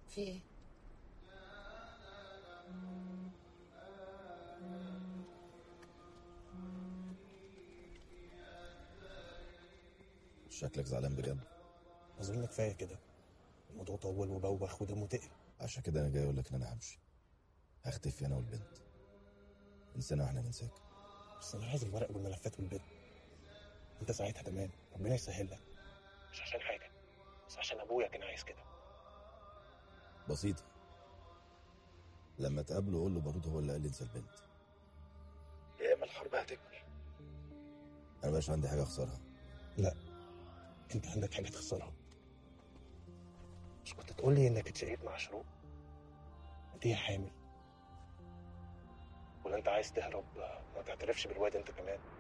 في ايه شكلك زعلان بجد اظن كفايه كده الموضوع طول وبوخ ودمه تقل عشان كده انا جاي اقول لك ان انا همشي هختفي انا والبنت انسانا واحنا ننساك بس انا عايز الورق والملفات والبيت انت ساعتها تمام ربنا يسهل لك مش عشان حاجه بس عشان ابويا كان عايز كده بسيطة لما تقابله قول له بارود هو اللي قال لي انسى البنت يا اما الحرب هتكمل انا مبقاش عندي حاجة اخسرها لا انت عندك حاجه تخسرها مش كنت تقول لي انك اتشقيت مع شروق دي حامل ولا انت عايز تهرب ما تعترفش بالواد انت كمان